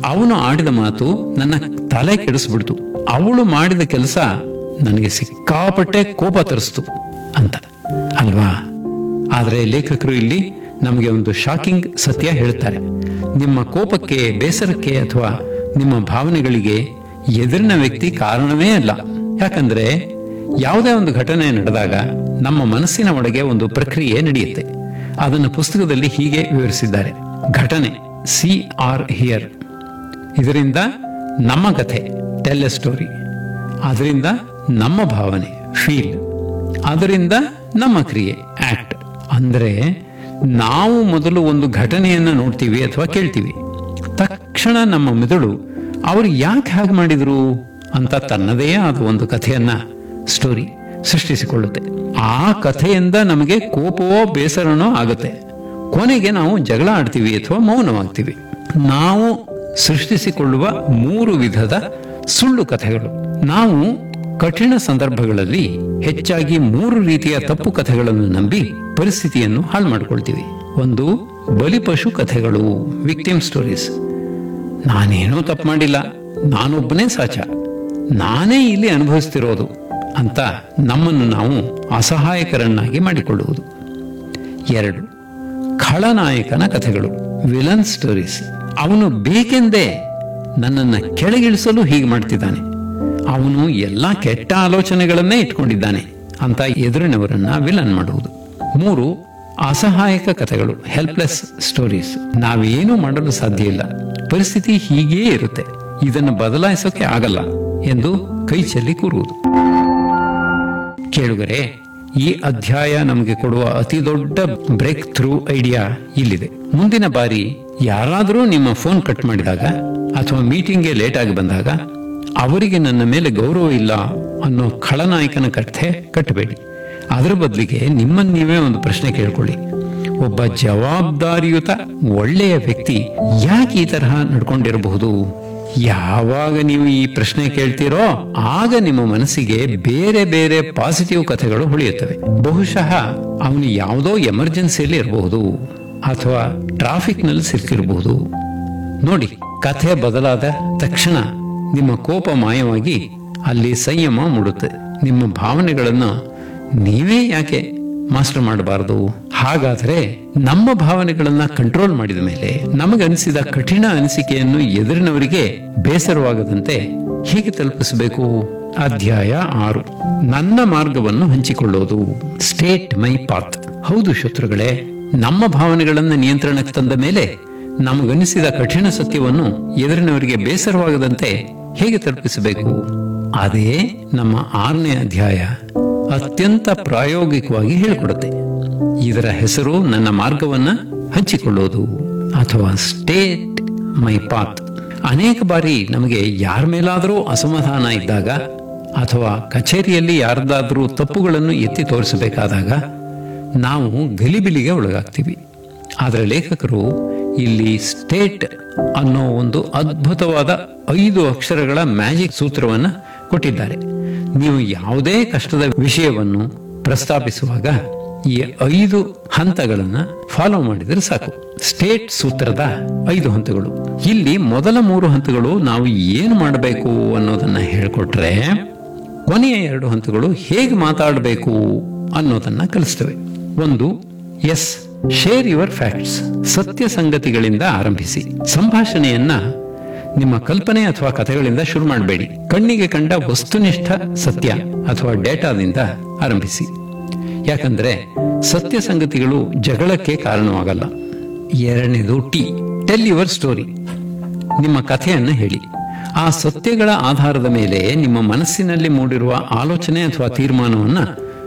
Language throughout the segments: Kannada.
ಅವನು ಆಡಿದ ಮಾತು ನನ್ನ ತಲೆ ಕೆಡಿಸ್ಬಿಡ್ತು ಅವಳು ಮಾಡಿದ ಕೆಲಸ ನನಗೆ ಸಿಕ್ಕಾಪಟ್ಟೆ ಕೋಪ ತರಿಸ್ತು ಅಂತ ಅಲ್ವಾ ಆದ್ರೆ ಲೇಖಕರು ಇಲ್ಲಿ ನಮಗೆ ಒಂದು ಶಾಕಿಂಗ್ ಸತ್ಯ ಹೇಳ್ತಾರೆ ನಿಮ್ಮ ಕೋಪಕ್ಕೆ ಬೇಸರಕ್ಕೆ ಅಥವಾ ನಿಮ್ಮ ಭಾವನೆಗಳಿಗೆ ಎದುರಿನ ವ್ಯಕ್ತಿ ಕಾರಣವೇ ಅಲ್ಲ ಯಾಕಂದ್ರೆ ಯಾವುದೇ ಒಂದು ಘಟನೆ ನಡೆದಾಗ ನಮ್ಮ ಮನಸ್ಸಿನ ಒಳಗೆ ಒಂದು ಪ್ರಕ್ರಿಯೆ ನಡೆಯುತ್ತೆ ಅದನ್ನು ಪುಸ್ತಕದಲ್ಲಿ ಹೀಗೆ ವಿವರಿಸಿದ್ದಾರೆ ಘಟನೆ ಸಿ ಆರ್ ಹಿಯರ್ ಇದರಿಂದ ನಮ್ಮ ಕಥೆ ಟೆಲ್ ಎ ಸ್ಟೋರಿ ಅದರಿಂದ ನಮ್ಮ ಭಾವನೆ ಫೀಲ್ ಅದರಿಂದ ನಮ್ಮ ಕ್ರಿಯೆ ಆಕ್ಟ್ ಅಂದ್ರೆ ನಾವು ಮೊದಲು ಒಂದು ಘಟನೆಯನ್ನ ನೋಡ್ತೀವಿ ಅಥವಾ ಕೇಳ್ತೀವಿ ತಕ್ಷಣ ನಮ್ಮ ಮೆದುಳು ಅವರು ಯಾಕೆ ಹಾಗೆ ಮಾಡಿದ್ರು ಅಂತ ತನ್ನದೇ ಆದ ಒಂದು ಕಥೆಯನ್ನ ಸ್ಟೋರಿ ಸೃಷ್ಟಿಸಿಕೊಳ್ಳುತ್ತೆ ಆ ಕಥೆಯಿಂದ ನಮಗೆ ಕೋಪವೋ ಬೇಸರನೋ ಆಗುತ್ತೆ ಕೊನೆಗೆ ನಾವು ಜಗಳ ಆಡ್ತೀವಿ ಅಥವಾ ಮೌನವಾಗ್ತೀವಿ ನಾವು ಸೃಷ್ಟಿಸಿಕೊಳ್ಳುವ ಮೂರು ವಿಧದ ಸುಳ್ಳು ಕಥೆಗಳು ನಾವು ಕಠಿಣ ಸಂದರ್ಭಗಳಲ್ಲಿ ಹೆಚ್ಚಾಗಿ ಮೂರು ರೀತಿಯ ತಪ್ಪು ಕಥೆಗಳನ್ನು ನಂಬಿ ಪರಿಸ್ಥಿತಿಯನ್ನು ಹಾಳು ಮಾಡಿಕೊಳ್ತೀವಿ ಒಂದು ಬಲಿಪಶು ಕಥೆಗಳು ವಿಕ್ಟಿಮ್ ಸ್ಟೋರೀಸ್ ನಾನೇನೂ ತಪ್ಪು ಮಾಡಿಲ್ಲ ನಾನೊಬ್ಬನೇ ಸಾಚ ನಾನೇ ಇಲ್ಲಿ ಅನುಭವಿಸ್ತಿರೋದು ಅಂತ ನಮ್ಮನ್ನು ನಾವು ಅಸಹಾಯಕರನ್ನಾಗಿ ಮಾಡಿಕೊಳ್ಳುವುದು ಎರಡು ಖಳನಾಯಕನ ಕಥೆಗಳು ವಿಲನ್ ಸ್ಟೋರೀಸ್ ಅವನು ಬೇಕೆಂದೇ ನನ್ನನ್ನು ಕೆಳಗಿಳಿಸಲು ಹೀಗೆ ಮಾಡ್ತಿದ್ದಾನೆ ಅವನು ಎಲ್ಲ ಕೆಟ್ಟ ಆಲೋಚನೆಗಳನ್ನೇ ಇಟ್ಕೊಂಡಿದ್ದಾನೆ ಅಂತ ಎದುರಿನವರನ್ನ ವಿಲನ್ ಮಾಡುವುದು ಮೂರು ಅಸಹಾಯಕ ಕಥೆಗಳು ಹೆಲ್ಪ್ಲೆಸ್ ಸ್ಟೋರೀಸ್ ನಾವೇನು ಮಾಡಲು ಸಾಧ್ಯ ಇಲ್ಲ ಪರಿಸ್ಥಿತಿ ಹೀಗೇ ಇರುತ್ತೆ ಇದನ್ನು ಬದಲಾಯಿಸೋಕೆ ಆಗಲ್ಲ ಎಂದು ಕೈ ಚೆಲ್ಲಿ ಕೂರುವುದು ಕೇಳುಗರೆ ಈ ಅಧ್ಯಾಯ ನಮಗೆ ಕೊಡುವ ಅತಿ ದೊಡ್ಡ ಬ್ರೇಕ್ ಥ್ರೂ ಐಡಿಯಾ ಇಲ್ಲಿದೆ ಮುಂದಿನ ಬಾರಿ ಯಾರಾದರೂ ನಿಮ್ಮ ಫೋನ್ ಕಟ್ ಮಾಡಿದಾಗ ಅಥವಾ ಮೀಟಿಂಗ್ಗೆ ಲೇಟ್ ಆಗಿ ಬಂದಾಗ ಅವರಿಗೆ ನನ್ನ ಮೇಲೆ ಗೌರವ ಇಲ್ಲ ಅನ್ನೋ ಖಳನಾಯಕನ ಕಥೆ ಕಟ್ಟಬೇಡಿ ಅದರ ಬದಲಿಗೆ ನಿಮ್ಮನ್ನು ನೀವೇ ಒಂದು ಪ್ರಶ್ನೆ ಕೇಳ್ಕೊಳ್ಳಿ ಒಬ್ಬ ಜವಾಬ್ದಾರಿಯುತ ಒಳ್ಳೆಯ ವ್ಯಕ್ತಿ ಯಾಕೆ ಈ ತರಹ ನಡ್ಕೊಂಡಿರಬಹುದು ಯಾವಾಗ ನೀವು ಈ ಪ್ರಶ್ನೆ ಕೇಳ್ತೀರೋ ಆಗ ನಿಮ್ಮ ಮನಸ್ಸಿಗೆ ಬೇರೆ ಬೇರೆ ಪಾಸಿಟಿವ್ ಕಥೆಗಳು ಹೊಳೆಯುತ್ತವೆ ಬಹುಶಃ ಅವನು ಯಾವುದೋ ಎಮರ್ಜೆನ್ಸಿಯಲ್ಲಿ ಇರಬಹುದು ಅಥವಾ ಟ್ರಾಫಿಕ್ ನಲ್ಲಿ ಸಿಕ್ಕಿರಬಹುದು ನೋಡಿ ಕಥೆ ಬದಲಾದ ತಕ್ಷಣ ನಿಮ್ಮ ಕೋಪ ಮಾಯವಾಗಿ ಅಲ್ಲಿ ಸಂಯಮ ಮೂಡುತ್ತೆ ನಿಮ್ಮ ಭಾವನೆಗಳನ್ನು ನೀವೇ ಯಾಕೆ ಮಾಸ್ಟರ್ ಮಾಡಬಾರದು ಹಾಗಾದರೆ ನಮ್ಮ ಭಾವನೆಗಳನ್ನ ಕಂಟ್ರೋಲ್ ಮಾಡಿದ ಮೇಲೆ ನಮಗನಿಸಿದ ಕಠಿಣ ಅನಿಸಿಕೆಯನ್ನು ಎದುರಿನವರಿಗೆ ಬೇಸರವಾಗದಂತೆ ಹೇಗೆ ತಲುಪಿಸಬೇಕು ಅಧ್ಯಾಯ ಆರು ನನ್ನ ಮಾರ್ಗವನ್ನು ಹಂಚಿಕೊಳ್ಳೋದು ಸ್ಟೇಟ್ ಮೈ ಪಾತ್ ಹೌದು ಶತ್ರುಗಳೇ ನಮ್ಮ ಭಾವನೆಗಳನ್ನು ನಿಯಂತ್ರಣಕ್ಕೆ ತಂದ ಮೇಲೆ ನಮಗನಿಸಿದ ಕಠಿಣ ಸತ್ಯವನ್ನು ಎದುರಿನವರಿಗೆ ಬೇಸರವಾಗದಂತೆ ಹೇಗೆ ತಲುಪಿಸಬೇಕು ಅದೇ ನಮ್ಮ ಆರನೇ ಅಧ್ಯಾಯ ಅತ್ಯಂತ ಪ್ರಾಯೋಗಿಕವಾಗಿ ಹೇಳಿಕೊಡುತ್ತೆ ಇದರ ಹೆಸರು ನನ್ನ ಮಾರ್ಗವನ್ನ ಹಂಚಿಕೊಳ್ಳೋದು ಅಥವಾ ಸ್ಟೇಟ್ ಮೈ ಪಾತ್ ಅನೇಕ ಬಾರಿ ನಮಗೆ ಯಾರ ಮೇಲಾದರೂ ಅಸಮಾಧಾನ ಇದ್ದಾಗ ಅಥವಾ ಕಚೇರಿಯಲ್ಲಿ ಯಾರದಾದ್ರೂ ತಪ್ಪುಗಳನ್ನು ಎತ್ತಿ ತೋರಿಸಬೇಕಾದಾಗ ನಾವು ಗಲಿಬಿಲಿಗೆ ಒಳಗಾಗ್ತೀವಿ ಆದರೆ ಲೇಖಕರು ಇಲ್ಲಿ ಸ್ಟೇಟ್ ಅನ್ನೋ ಒಂದು ಅದ್ಭುತವಾದ ಐದು ಅಕ್ಷರಗಳ ಮ್ಯಾಜಿಕ್ ಸೂತ್ರವನ್ನ ಕೊಟ್ಟಿದ್ದಾರೆ ನೀವು ಯಾವುದೇ ಕಷ್ಟದ ವಿಷಯವನ್ನು ಪ್ರಸ್ತಾಪಿಸುವಾಗ ಈ ಐದು ಹಂತಗಳನ್ನ ಫಾಲೋ ಮಾಡಿದರೆ ಸಾಕು ಸ್ಟೇಟ್ ಸೂತ್ರದ ಐದು ಹಂತಗಳು ಇಲ್ಲಿ ಮೊದಲ ಮೂರು ಹಂತಗಳು ನಾವು ಏನು ಮಾಡಬೇಕು ಅನ್ನೋದನ್ನ ಹೇಳಿಕೊಟ್ರೆ ಕೊನೆಯ ಎರಡು ಹಂತಗಳು ಹೇಗೆ ಮಾತಾಡಬೇಕು ಅನ್ನೋದನ್ನ ಕಲಿಸ್ತವೆ ಒಂದು ಎಸ್ ಶೇರ್ ಯುವರ್ ಫ್ಯಾಕ್ಟ್ಸ್ ಸತ್ಯ ಸಂಗತಿಗಳಿಂದ ಆರಂಭಿಸಿ ಸಂಭಾಷಣೆಯನ್ನ ನಿಮ್ಮ ಕಲ್ಪನೆ ಅಥವಾ ಕಥೆಗಳಿಂದ ಶುರು ಮಾಡಬೇಡಿ ಕಣ್ಣಿಗೆ ಕಂಡ ವಸ್ತುನಿಷ್ಠ ಸತ್ಯ ಅಥವಾ ಡೇಟಾದಿಂದ ಆರಂಭಿಸಿ ಯಾಕಂದ್ರೆ ಸತ್ಯ ಸಂಗತಿಗಳು ಜಗಳಕ್ಕೆ ಕಾರಣವಾಗಲ್ಲ ಎರಡನೇದು ಟಿ ಟೆಲ್ ಯುವರ್ ಸ್ಟೋರಿ ನಿಮ್ಮ ಕಥೆಯನ್ನು ಹೇಳಿ ಆ ಸತ್ಯಗಳ ಆಧಾರದ ಮೇಲೆ ನಿಮ್ಮ ಮನಸ್ಸಿನಲ್ಲಿ ಮೂಡಿರುವ ಆಲೋಚನೆ ಅಥವಾ ತೀರ್ಮಾನವನ್ನ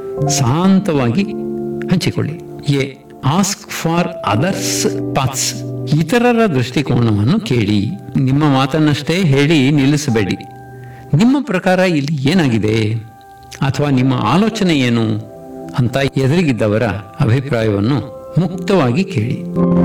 ಶಾಂತವಾಗಿ ಹಂಚಿಕೊಳ್ಳಿ a ask for others paths ಇತರರ ದೃಷ್ಟಿಕೋನವನ್ನು ಕೇಳಿ ನಿಮ್ಮ ಮಾತನ್ನಷ್ಟೇ ಹೇಳಿ ನಿಲ್ಲಿಸಬೇಡಿ ನಿಮ್ಮ ಪ್ರಕಾರ ಇಲ್ಲಿ ಏನಾಗಿದೆ ಅಥವಾ ನಿಮ್ಮ ಆಲೋಚನೆ ಏನು ಅಂತ ಎದುರಿಗಿದ್ದವರ ಅಭಿಪ್ರಾಯವನ್ನು ಮುಕ್ತವಾಗಿ ಕೇಳಿ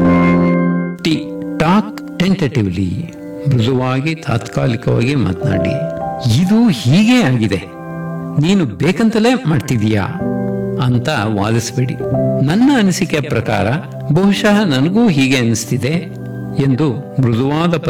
ಟಿ ಟಾಕ್ ಟೆಂಟೇಟಿವ್ಲಿ ಮೃದುವಾಗಿ ತಾತ್ಕಾಲಿಕವಾಗಿ ಮಾತನಾಡಿ ಇದು ಹೀಗೆ ಆಗಿದೆ ನೀನು ಬೇಕಂತಲೇ ಮಾಡ್ತಿದೀಯಾ ಅಂತ ವಾದಿಸಬೇಡಿ ನನ್ನ ಅನಿಸಿಕೆಯ ಪ್ರಕಾರ ಬಹುಶಃ ನನಗೂ ಹೀಗೆ ಅನಿಸ್ತಿದೆ ಎಂದು ಮೃದುವಾದ